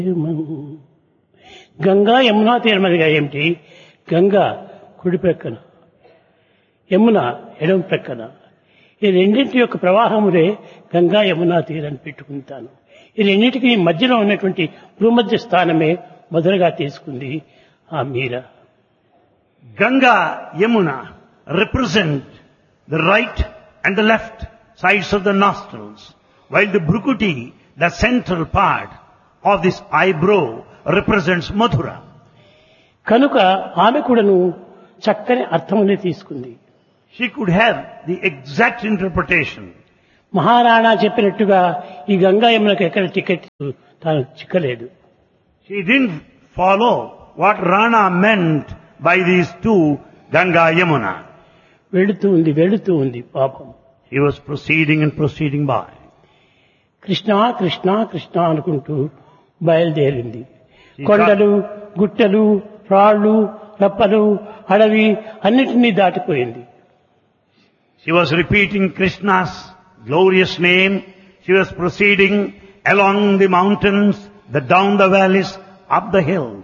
గంగా యమునా తీరమదిగా ఏమిటి గంగా కుడి ప్రక్కన యమున ఎడమ ప్రక్కన ఈ రెండింటి యొక్క ప్రవాహములే గంగా యమునా తీరని పెట్టుకుంటాను ఈ రెండింటికి మధ్యలో ఉన్నటువంటి భూమధ్య స్థానమే మొదలుగా తీసుకుంది ఆ మీర Ganga, Yamuna represent the right and the left sides of the nostrils, while the Brukuti, the central part of this eyebrow, represents Mathura. కనుక ఆమె కూడాను చక్కని అర్థమునే తీసుకుంది She could have the exact interpretation. Maharana చెప్పినట్టుగా ఈ గంగా యమునకు ఎక్కడ టికెట్ తాను చిక్కలేదు She didn't follow what Rana meant by these two, Ganga, Yamuna. వెళుతూ ఉంది వెళుతూ ఉంది పాపం He was proceeding and proceeding by. Krishna Krishna Krishna అనుకుంటూ బయలుదేరింది కొండలు గుట్టలు రాళ్ళు రప్పలు అడవి అన్నిటినీ దాటిపోయింది She was repeating Krishna's glorious name. She was proceeding along the mountains, the down the valleys, up the hills.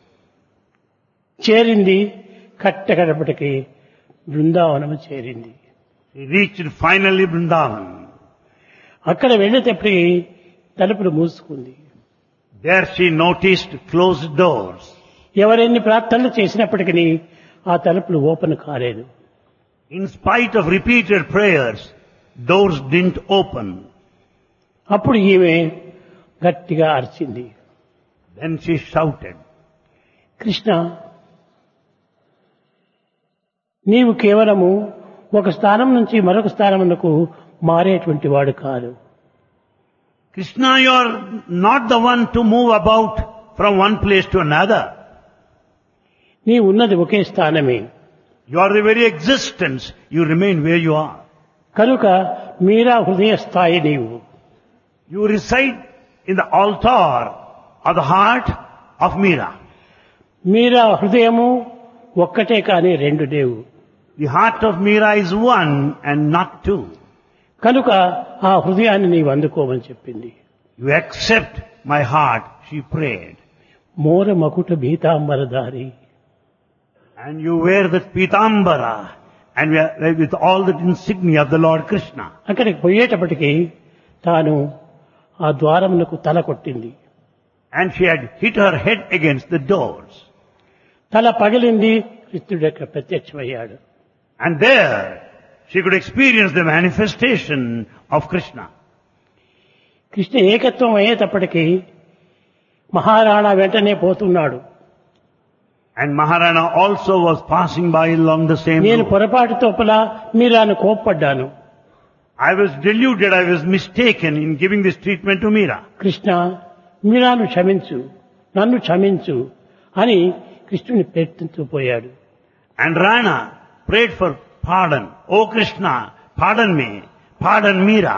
చేరింది కట్టకడపటికి బృందావనము చేరింది She reached finally Vrindavan. అక్కడ వెళ్ళేటప్పటికి తలుపులు మూసుకుంది There she noticed closed doors. ఎవరెన్ని ప్రార్థనలు చేసినప్పటికీ ఆ తలుపులు ఓపెన్ కాలేదు In spite of repeated prayers, doors didn't open. అప్పుడు ఈమె గట్టిగా అరిచింది Then she shouted, కృష్ణ నీవు కేవలము ఒక స్థానం నుంచి మరొక స్థానమునకు మారేటువంటి వాడు కాదు Krishna, you are not the one to move about from one place to another. నీ ఉన్నది ఒకే స్థానమే You are the very existence. You remain where you are. కనుక మీరా హృదయ స్థాయి నీవు You reside in the altar of the heart of Meera. మీరా హృదయము ఒక్కటే కాని రెండు లేవు The heart of Meera is one and not two. కనుక ఆ హృదయాన్ని నీవు అందుకోమని చెప్పింది You accept my heart, she prayed. మోర మకుట భీతాంబరధారి And you wear that pitambara and we are- with all the insignia of the Lord Krishna. అక్కడికి పోయేటప్పటికి తాను ఆ ద్వారమునకు తల కొట్టింది And she had hit her head against the doors. తల పగిలింది కృష్ణుడు యొక్క ప్రత్యక్షమయ్యాడు And there she could experience the manifestation of Krishna. Krishna ఏకత్వం అయ్యేటప్పటికీ మహారాణా వెంటనే పోతున్నాడు And Maharana also was passing by along the same నేను road. పొరపాటు తోపల మీరాను కోప్పడ్డాను I was deluded, I was mistaken in giving this treatment to Meera. Krishna మీరాను క్షమించు నన్ను క్షమించు అని కృష్ణుని ప్రయత్నిస్తూ పోయాడు And Rana prayed for pardon. Oh Krishna, pardon me, pardon Meera.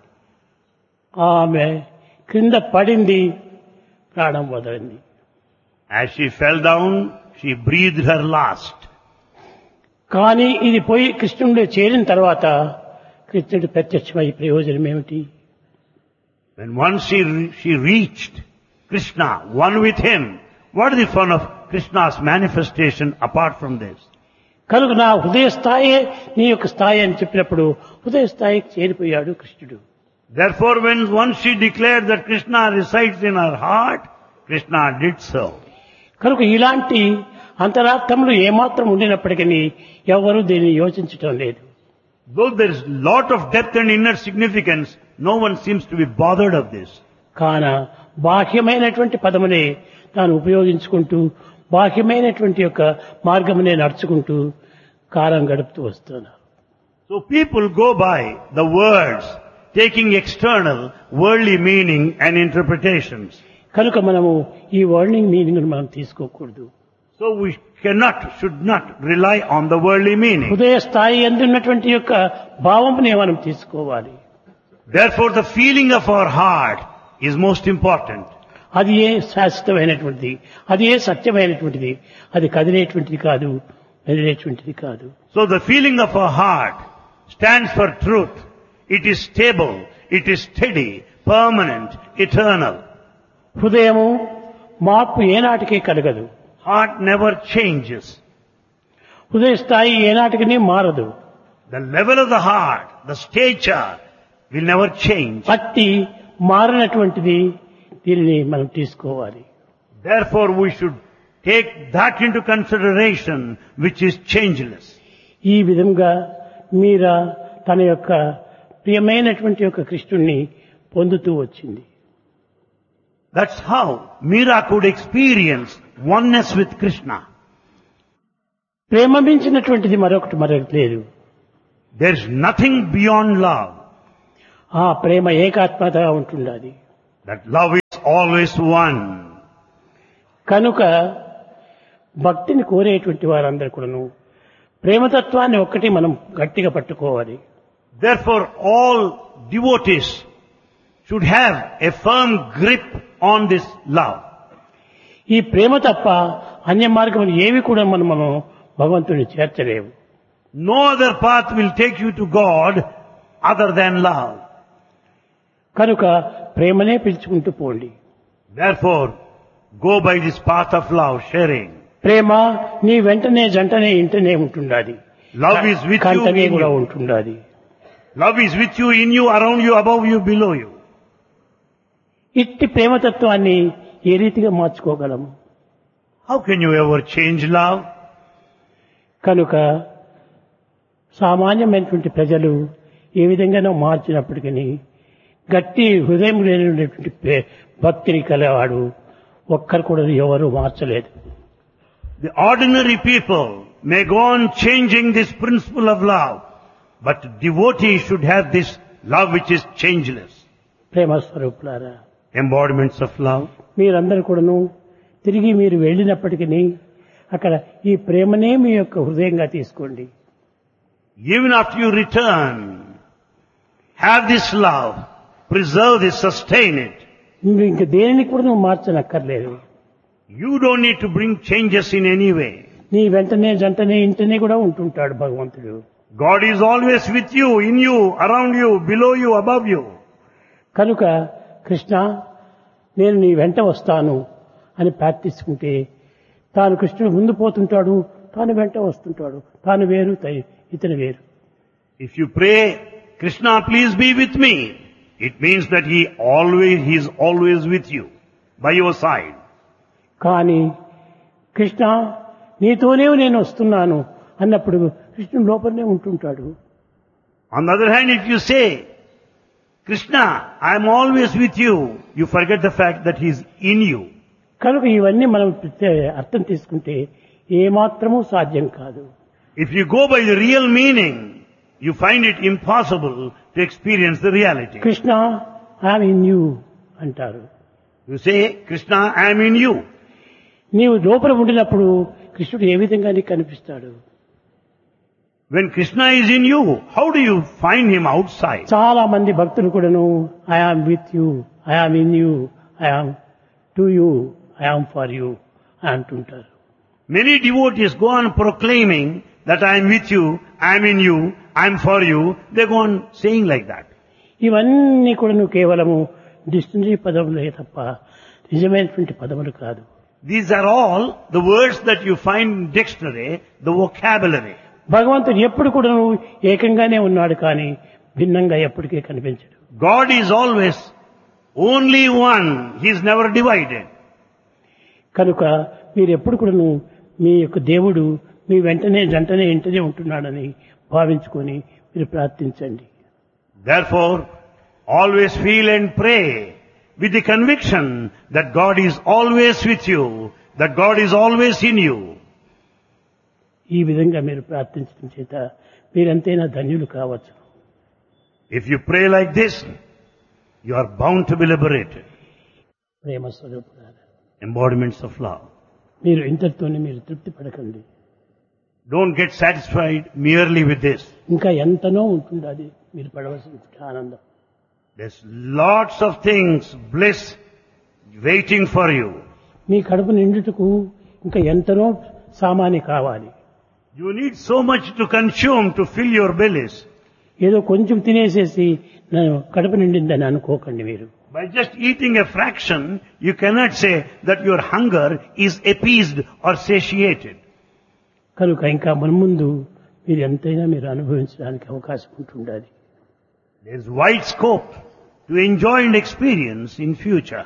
ఆమె క్రింద పడింది ప్రాణం వదలింది As she fell down, she breathed her last. కానీ ఇది పోయి కృష్ణుడిలో చేరిన తర్వాత కృష్ణుడు ప్రత్యక్షమై ప్రయోజనం ఏమిటి When once she, re- she reached Krishna, one with him, what is the fun of Krishna's manifestation apart from this? కనుక నా హృదయ స్థాయే నీ యొక్క స్థాయి అని చెప్పినప్పుడు హృదయ స్థాయికి చేరిపోయాడు కృష్ణుడు Therefore, when once she declared that Krishna resides in her heart, Krishna did so. కనుక ఇలాంటి అంతరార్థములు ఏమాత్రం ఉండినప్పటికీ ఎవరూ దీన్ని యోచించటం లేదు Though there is lot of depth and inner significance, no one seems to be bothered of this. కాన బాహ్యమైనటువంటి పదమునే తాను ఉపయోగించుకుంటూ బాహ్యమైనటువంటి యొక్క మార్గమునే నడుచుకుంటూ కాలం గడుపుతూ వస్తున్నారు So people go by the words, taking external, worldly meaning and interpretations. కనుక మనము ఈ వర్ణింగ్ మీనింగ్ మనం తీసుకోకూడదు So we cannot, should not rely on the worldly meaning. హృదయ స్థాయి ఎందున్నటువంటి యొక్క భావమునే మనం తీసుకోవాలి Therefore the feeling of our heart is most important. అది ఏ శాశ్వతమైనటువంటిది అది ఏ సత్యమైనటువంటిది అది కదిలేటువంటిది కాదు మెదిలేటువంటిది కాదు So the feeling of our heart stands for truth. It is stable, it is steady, permanent, eternal. హృదయము మార్పు ఏనాటికి కలగదు Heart never changes. హృదయ స్థాయి ఏనాటికి మారదు The level of the heart, the stature will never change. భక్తి మారినటువంటిది దీనిని మనం తీసుకోవాలి Therefore we should take that into consideration which is changeless. ఈ విధంగా మీరా తన యొక్క ప్రియమైనటువంటి యొక్క కృష్ణుణ్ణి పొందుతూ వచ్చింది That's how Meera could experience oneness with Krishna. ప్రేమ మించినటువంటిది మరొకటి మరొకటి లేదు There's nothing beyond love. ఆ ప్రేమ ఏకాత్మతగా ఉంటుండాలి That love is always one. కనుక భక్తిని కోరేటువంటి వారందరూ కూడాను ప్రేమతత్వాన్ని ఒక్కటి మనం గట్టిగా పట్టుకోవాలి Therefore all devotees should have a firm grip on this love. ఈ ప్రేమ తప్ప అన్య మార్గములు ఏవి కూడా మనం మనం భగవంతుని చేర్చలేవు No other path will take you to God other than love. కనుక ప్రేమనే పిలుచుకుంటూ పోండి Therefore, go by this path of love, sharing. ప్రేమ నీ వెంటనే జంటనే ఇంటనే ఉంటుండాలి Love is with you, కంటనే in కూడా you. ఉంటుండాలి Love is with you, in you, around you, above you, below you. ఇట్టి ప్రేమతత్వాన్ని ఏ రీతిగా మార్చుకోగలము How can you ever change love? కనుక సామాన్యమైనటువంటి ప్రజలు ఏ విధంగానో మార్చినప్పటికీ గట్టి హృదయం లేనటువంటి ప్రే- భక్తిని కలవాడు ఒక్కరు కూడా ఎవరు మార్చలేదు The ordinary people may go on changing this principle of love, but devotees should have this love which is changeless. ప్రేమ స్వరూపులారా Embodiments of love. మీరందరూ కూడాను తిరిగి మీరు వెళ్ళినప్పటికీ అక్కడ ఈ ప్రేమనే మీ యొక్క హృదయంగా తీసుకోండి Even after you return, have this love, preserve this, sustain it. మీరు ఇంక దేనిని కూడా నువ్వు మార్చనక్కర్లేదు You don't need to bring changes in any way. నీ వెంటనే జంటనే ఇంటనే కూడా ఉంటుంటాడు భగవంతుడు God is always with you, in you, around you, below you, above you. కనుక కృష్ణ నేను నీ వెంట వస్తాను అని ప్రార్థించుకుంటే తాను కృష్ణుడు ముందు పోతుంటాడు తాను వెంట వస్తుంటాడు తాను వేరు తై- ఇతను వేరు If you pray, Krishna please be with me, it means that he always, he is always with you, by your side. కానీ కృష్ణ నీతోనే నేను వస్తున్నాను అన్నప్పుడు కృష్ణుడు లోపలనే ఉంటుంటాడు On the other hand, if you say, Krishna, I am always with you, you forget the fact that he is in you. కనుక ఇవన్నీ మనం ప్రత్యే- అర్థం తీసుకుంటే ఏమాత్రమూ సాధ్యం కాదు If you go by the real meaning, you find it impossible to experience the reality. Krishna I'm in you అంటారు You say, Krishna, I am in you. నీవు లోపల ఉండినప్పుడు కృష్ణుడు ఏ విధంగా నీకు కనిపిస్తాడు When Krishna is in you, how do you find him outside? చాలా మంది భక్తులు కూడాను I am with you I am in you I am to you I am for you అంటుంటారు Many devotees go on proclaiming that I am with you, I am in you, I am for you. They go on saying like that. ఇవన్నీ కూడాను కేవలము dictionary పదములే తప్ప నిజమైనటువంటి పదములు కాదు These are all the words that you find in dictionary, the vocabulary. భగవంతుడు ఎప్పుడు కూడాను ఏకంగానే ఉన్నాడు కానీ భిన్నంగా ఎప్పటికీ కనిపించడు God is always only one. He is never divided. కనుక మీరు ఎప్పుడు కూడాను మీ యొక్క దేవుడు మీ వెంటనే జంటనే ఇంటనే ఉంటున్నాడని భావించుకొని మీరు ప్రార్థించండి Therefore, always feel and pray with the conviction that God is always with you, that God is always in you. ఈ విధంగా మీరు ప్రార్థించడం చేత మీరంతైనా ధన్యులు కావచ్చు If you pray like this, you are bound to be liberated. ప్రేమ స్వరూపులారా Embodiments of love. మీరు ఇంతటితోనే మీరు తృప్తి పడకండి Don't get satisfied merely with this. ఇంకా ఎంతనో ఉంటుంది అది మీరు పడవలసిన ఆనందం There's lots of things, bliss, waiting for you. మీ కడుపు నిండుటకు ఇంకా ఎంతనో సామాని కావాలి You need so much to consume to fill your bellies. ఏదో కొంచెం తినేసేసి నేను కడుపు నిండిందని అనుకోకండి మీరు By just eating a fraction, you cannot say that your hunger is appeased or satiated. కనుక ఇంకా మున్ముందు మీరు ఎంతైనా మీరు అనుభవించడానికి అవకాశం ఉంటుండాలి There is wide scope to enjoy and experience in future.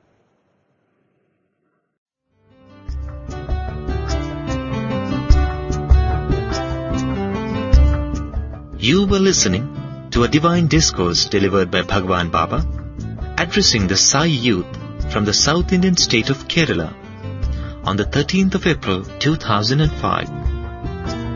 You were listening to a divine discourse delivered by Bhagwan Baba, addressing the Sai youth from the South Indian state of Kerala on the 13th of April 2005